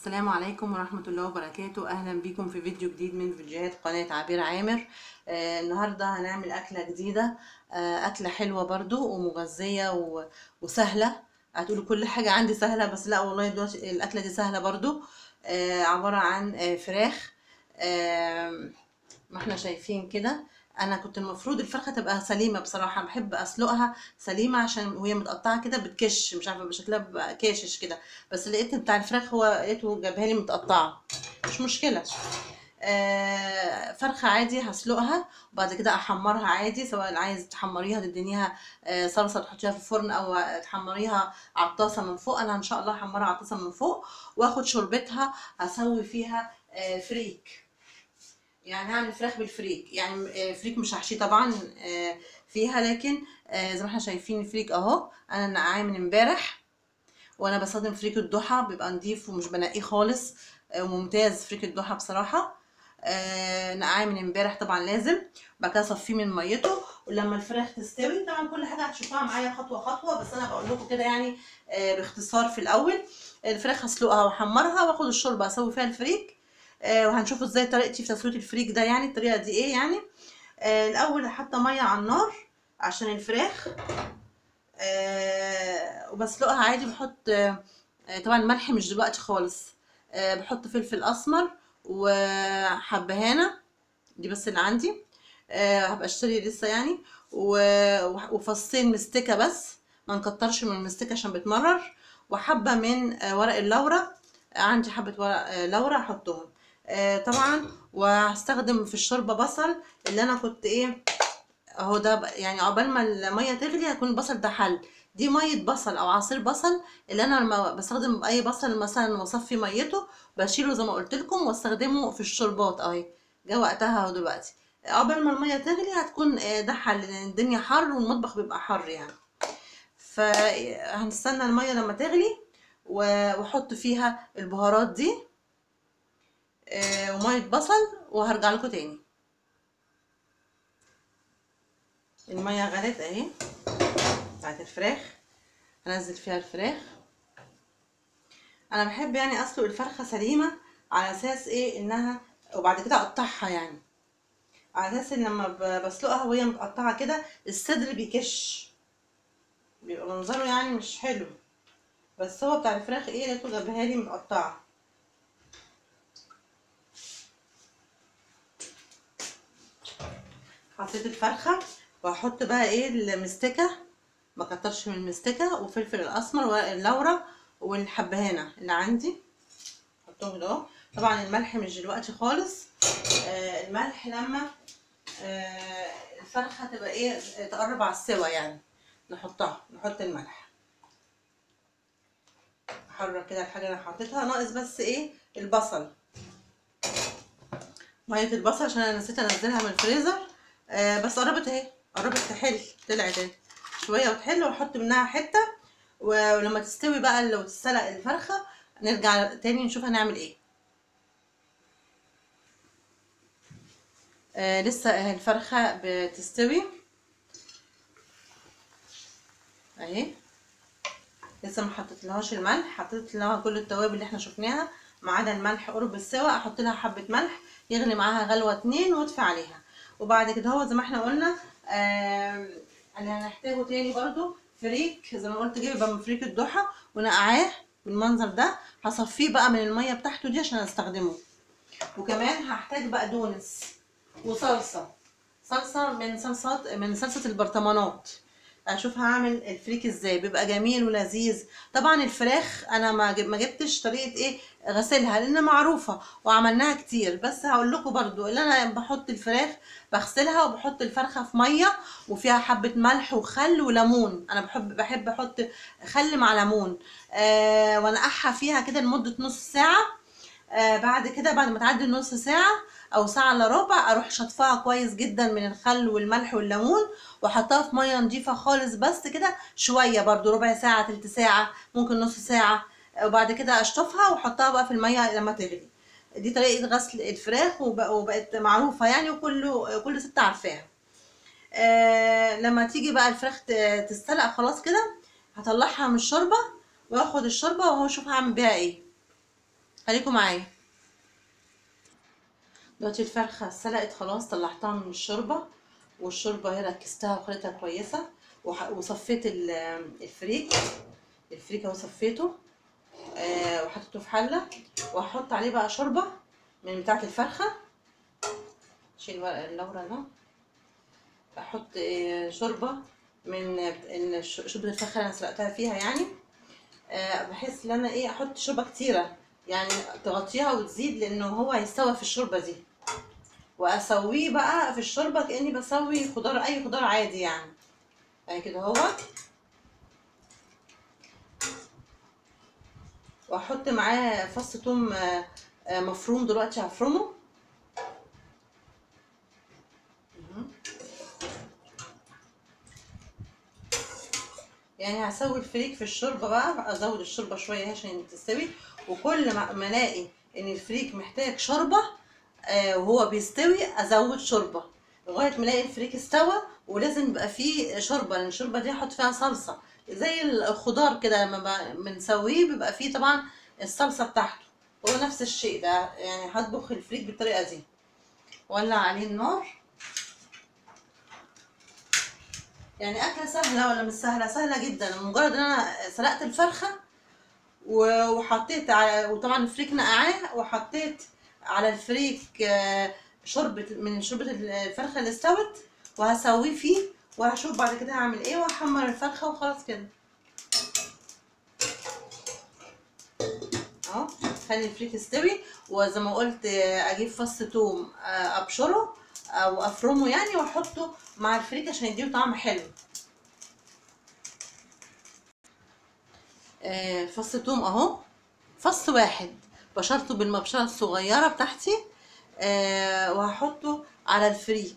السلام عليكم ورحمة الله وبركاته أهلا بكم في فيديو جديد من فيديوهات قناة عبير عامر آه النهاردة هنعمل أكلة جديدة آه أكلة حلوة برضو ومغذية و- وسهلة هتقولوا كل حاجة عندي سهلة بس لا والله دلوقتي الأكلة دي سهلة برضو آه عبارة عن آه فراخ آه ما احنا شايفين كده انا كنت المفروض الفرخه تبقى سليمه بصراحه بحب اسلقها سليمه عشان وهي متقطعه كده بتكش مش عارفه شكلها بيبقى كاشش كده بس لقيت بتاع الفراخ هو لقيته جابها لي متقطعه مش مشكله آه فرخه عادي هسلقها وبعد كده احمرها عادي سواء عايز تحمريها تدينيها آه صلصه تحطيها في الفرن او تحمريها على الطاسه من فوق انا ان شاء الله هحمرها على الطاسه من فوق واخد شوربتها اسوي فيها آه فريك يعني هعمل فراخ بالفريك يعني آه، فريك مش هحشيه طبعا آه، فيها لكن آه، زي ما احنا شايفين الفريك اهو انا نقعاه من امبارح وانا بستخدم فريك الضحى بيبقى نضيف ومش بنقيه خالص آه، وممتاز فريك الضحى بصراحه آه، نقعاه من امبارح طبعا لازم بعد كده اصفيه من ميته ولما الفراخ تستوي طبعا كل حاجه هتشوفوها معايا خطوه خطوه بس انا بقول لكم كده يعني آه، باختصار في الاول الفراخ هسلقها واحمرها واخد الشوربه اسوي فيها الفريك آه، وهنشوف ازاي طريقتي في تسويه الفريك ده يعني الطريقه دي ايه يعني آه، الاول حاطه ميه على النار عشان الفراخ آه، وبسلقها عادي بحط آه، آه، طبعا ملح مش دلوقتي خالص آه، بحط فلفل اسمر وحبهانه دي بس اللي عندي آه، هبقى اشتري لسه يعني و- وفصين مستكه بس ما نكترش من المستكه عشان بتمرر وحبه من آه، ورق اللورة عندي حبه ورق آه، لورا احطهم آه، طبعا وهستخدم في الشوربه بصل اللي انا كنت ايه اهو ده ب- يعني عقبال ما الميه تغلي هيكون البصل ده حل دي ميه بصل او عصير بصل اللي انا لما بستخدم اي بصل مثلا واصفي ميته بشيله زي ما قلت لكم واستخدمه في الشوربات اهي جه وقتها اهو دلوقتي عقبال ما الميه تغلي هتكون آه، ده حل لان الدنيا حر والمطبخ بيبقى حر يعني فهنستنى الميه لما تغلي و- واحط فيها البهارات دي آه، وميه بصل وهرجع لكم تاني الميه غلت اهي بتاعت الفراخ هنزل فيها الفراخ انا بحب يعني اسلق الفرخه سليمه على اساس ايه انها وبعد كده اقطعها يعني على اساس ان لما ب- بسلقها وهي متقطعه كده الصدر بيكش بيبقى منظره يعني مش حلو بس هو بتاع الفراخ ايه لقيته جابها لي متقطعه حطيت الفرخه وهحط بقى ايه المستكه ما كترش من المستكه وفلفل الاسمر ورق اللورة والحبهانه اللي عندي احطهم كده اهو طبعا الملح مش دلوقتي خالص آه الملح لما آه الفرخه تبقى ايه تقرب على السوا يعني نحطها نحط الملح احرك كده الحاجه اللي انا حطيتها ناقص بس ايه البصل ميه البصل عشان انا نسيت انزلها من الفريزر آه بس قربت اهي قربت تحل طلعت اهي شويه وتحل واحط منها حته ولما تستوي بقى لو تتسلق الفرخه نرجع تاني نشوف هنعمل ايه آه لسه اهي الفرخه بتستوي اهي لسه ما حطيت لهاش الملح حطيت لها كل التوابل اللي احنا شفناها ما عدا الملح قرب السوا احط لها حبه ملح يغلي معاها غلوه اتنين واطفي عليها وبعد كده هو زي ما احنا قلنا آه اللي هنحتاجه تاني برضو فريك زي ما قلت جايبه من فريك الضحى ونقعاه بالمنظر ده هصفيه بقى من الميه بتاعته دي عشان استخدمه وكمان هحتاج بقدونس وصلصه صلصه من صلصات من صلصه البرطمانات اشوف هعمل الفريك ازاي بيبقى جميل ولذيذ طبعا الفراخ انا ما جب- ما جبتش طريقه ايه غسلها لان معروفه وعملناها كتير بس هقول لكم برضو اللي انا بحط الفراخ بغسلها وبحط الفرخه في ميه وفيها حبه ملح وخل وليمون انا بحب بحب احط خل مع ليمون آه وانقعها فيها كده لمده نص ساعه آه بعد كده بعد ما تعدي نص ساعة أو ساعة إلا ربع أروح شطفها كويس جدا من الخل والملح والليمون وأحطها في مية نضيفة خالص بس كده شوية برضو ربع ساعة تلت ساعة ممكن نص ساعة آه، وبعد كده أشطفها وأحطها بقى في المية لما تغلي دي طريقة غسل الفراخ وب- وبقت معروفة يعني وكله كل ست عارفاها آه لما تيجي بقى الفراخ ت- تتسلق خلاص كده هطلعها من الشوربة واخد الشوربة وهو اشوف هعمل بيها ايه خليكم معايا دلوقتي الفرخة سلقت خلاص طلعتها من الشوربة والشوربة هي ركزتها وخليتها كويسة وح- وصفيت ال- الفريك الفريك اهو صفيته آه وحطيته في حلة وهحط عليه بقى شوربة من بتاعة الفرخة شيل ورق اللورا ده احط آه، شوربة من إن ش- شوربة الفرخة اللي انا سلقتها فيها يعني آه، بحس ان انا ايه احط شوربة كتيرة يعني تغطيها وتزيد لانه هو هيستوى في الشوربة دي واسويه بقى في الشوربة كاني بسوي خضار اي خضار عادي يعني يعني كده هو واحط معاه فص توم آه، آه، مفروم دلوقتي هفرمه مهم. يعني هسوي الفريك في الشوربه بقى ازود الشوربه شويه عشان تستوي وكل ما ما الاقي ان الفريك محتاج شوربه آه وهو بيستوي ازود شوربه لغايه ما الاقي الفريك استوى ولازم يبقى فيه شوربه لان الشوربه دي احط فيها صلصه زي الخضار كده لما ب- بنسويه بيبقى فيه طبعا الصلصه بتاعته هو نفس الشيء ده يعني هطبخ الفريك بالطريقه دي ولع عليه النار يعني أكلة سهلة ولا مش سهلة؟ سهلة جدا مجرد إن أنا سلقت الفرخة و- وحطيت على وطبعا الفريك نقعاه وحطيت على الفريك آه، شوربة من شوربة الفرخة اللي استوت وهسويه فيه وهشوف بعد كده هعمل ايه وهحمر الفرخة وخلاص كده اهو خلي الفريك يستوي وزي ما قلت آه، اجيب فص توم آه، ابشره او افرمه يعني واحطه مع الفريك عشان يديه طعم حلو آه، فص توم اهو فص واحد بشرته بالمبشرة الصغيرة بتاعتي آه، وهحطه على الفريك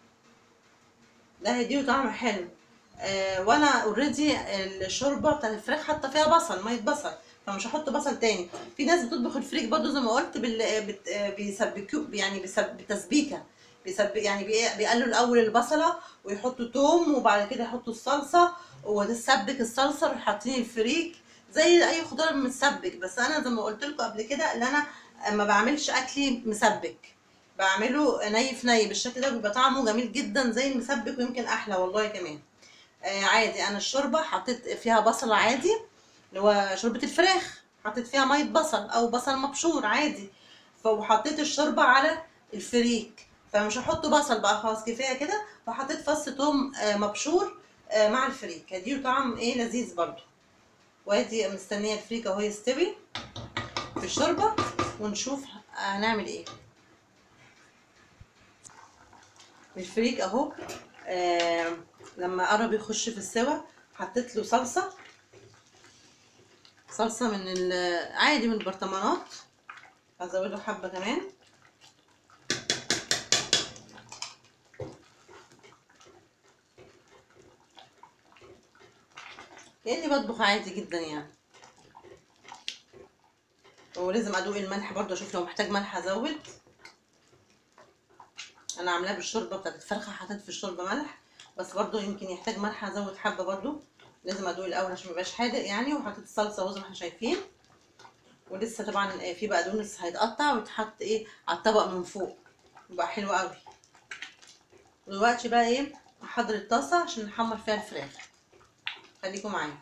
ده هيديه طعم حلو آه، وانا اوريدي الشوربه بتاعت الفراخ حاطه فيها بصل ميه بصل فمش هحط بصل تاني في ناس بتطبخ الفريك برضو زي ما قلت بال... بت... آه، بيسبكوه يعني بيسب... بتسبيكه بيسب... يعني بي... بيقلوا الاول البصله ويحطوا توم وبعد كده يحطوا الصلصه وتسبك الصلصه ويروحوا حاطين الفريك زي اي خضار متسبك بس انا زي ما قلت لكم قبل كده ان انا ما بعملش اكلي مسبك بعمله ني في ني بالشكل ده بيبقى طعمه جميل جدا زي المسبك ويمكن احلى والله كمان آه عادي انا الشوربه حطيت فيها بصل عادي اللي هو شوربه الفراخ حطيت فيها ميه بصل او بصل مبشور عادي فحطيت الشوربه على الفريك فمش هحط بصل بقى خلاص كفايه كده وحطيت فص توم آه مبشور آه مع الفريك هديه طعم ايه لذيذ برضو وادي مستنيه الفريك اهو يستوي في الشوربه ونشوف هنعمل ايه الفريك اهو آه لما قرب يخش في السوا حطيت له صلصه صلصه من ال- عادي من البرطمانات هزود له حبه كمان كاني بطبخ عادي جدا يعني ولازم ادوق الملح برضه اشوف لو محتاج ملح ازود انا عاملاه بالشوربه بتاعت الفرخه حطيت في الشوربه ملح بس برضو يمكن يحتاج ملح ازود حبه برضو لازم ادوق الاول عشان ميبقاش حادق يعني وحطيت الصلصه اهو زي ما احنا شايفين ولسه طبعا في بقدونس هيتقطع ويتحط ايه على الطبق من فوق يبقى حلو قوي دلوقتي بقى ايه احضر الطاسه عشان نحمر فيها الفراخ خليكم معايا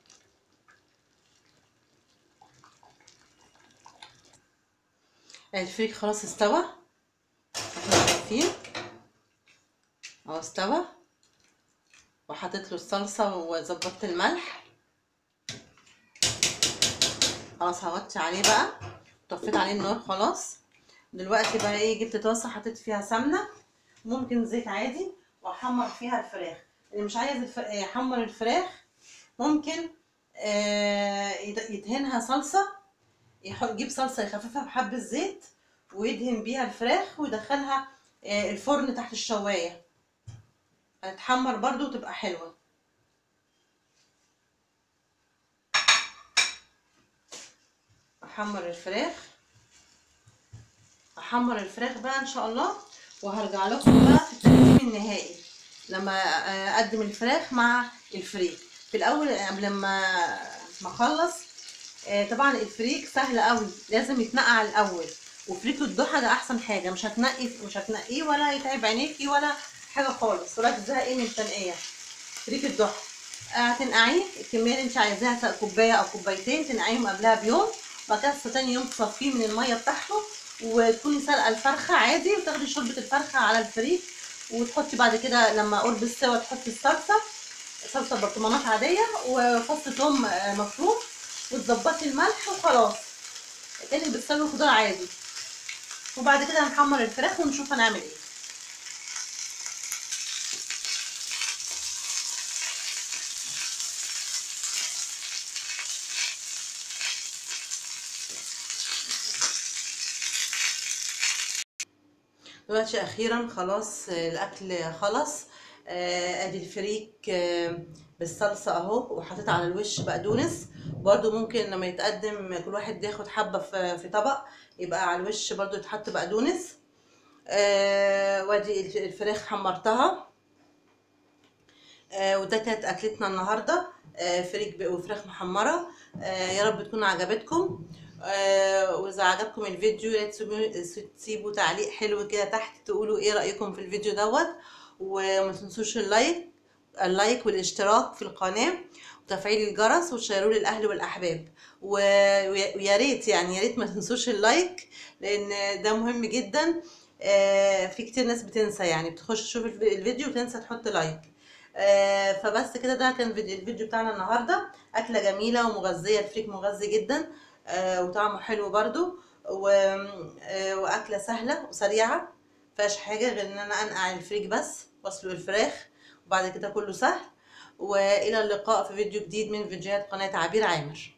الفريك خلاص استوى احنا شايفين اهو استوى وحطيت له الصلصه وظبطت الملح خلاص هوطي عليه بقى طفيت عليه النار خلاص دلوقتي بقى ايه جبت طاسه حطيت فيها سمنه ممكن زيت عادي واحمر فيها الفراخ اللي مش عايز الف... يحمر الفراخ ممكن آه يد- يدهنها صلصه يحط يجيب صلصه يخففها بحبه زيت ويدهن بيها الفراخ ويدخلها آه، الفرن تحت الشوايه هتتحمر برضو وتبقى حلوه احمر الفراخ احمر الفراخ بقى ان شاء الله وهرجع لكم بقى في التقديم النهائي لما آه، اقدم الفراخ مع الفريك في الاول قبل ما ما اخلص آه طبعا الفريك سهل قوي لازم يتنقع الاول وفريك الضحى ده احسن حاجه مش هتنقي مش هتنقيه ولا يتعب عينيكي ولا حاجه خالص ولا تزهقي من التنقيه فريك الضحى آه، هتنقعيه الكميه اللي انت عايزاها سواء كوبايه او كوبايتين تنقعيهم قبلها بيوم وبعد كده تاني يوم تصفيه من الميه بتاعته وتكوني سلقه الفرخه عادي وتاخدي شوربه الفرخه على الفريك وتحطي بعد كده لما قرب السوا تحطي الصلصه صلصه برطمانات عاديه وفص ثوم آه، مفروم وتظبطي الملح وخلاص كانك بتسوي خضار عادي وبعد كده هنحمر الفراخ ونشوف هنعمل ايه دلوقتي اخيرا خلاص آه، الاكل خلص آه، ادي الفريك آه، بالصلصه اهو وحطيت على الوش بقدونس برضو ممكن لما يتقدم كل واحد ياخد حبه في في طبق يبقى على الوش برضو يتحط بقدونس آه، وادي الفراخ حمرتها آه، وده كانت اكلتنا النهارده آه، فريك ب- وفراخ محمره آه، يا رب تكون عجبتكم آه، واذا عجبكم الفيديو يا ريت تسيبوا- تسيبوا تعليق حلو كده تحت تقولوا ايه رايكم في الفيديو دوت وما تنسوش اللايك اللايك والاشتراك في القناه وتفعيل الجرس وتشيروه للاهل والاحباب و- ويا ويا ريت يعني يا ريت ما تنسوش اللايك لان ده مهم جدا آه، في كتير ناس بتنسى يعني بتخش تشوف الف- الفيديو وتنسى تحط لايك آه، فبس كده ده كان فيديو الفيديو بتاعنا النهارده اكله جميله ومغذيه الفريك مغذي جدا آه، وطعمه حلو برضو و- آه، واكله سهله وسريعه مفيهاش حاجه غير ان انا انقع الفريك بس واسلق الفراخ وبعد كده كله سهل والى اللقاء في فيديو جديد من فيديوهات قناه عبير عامر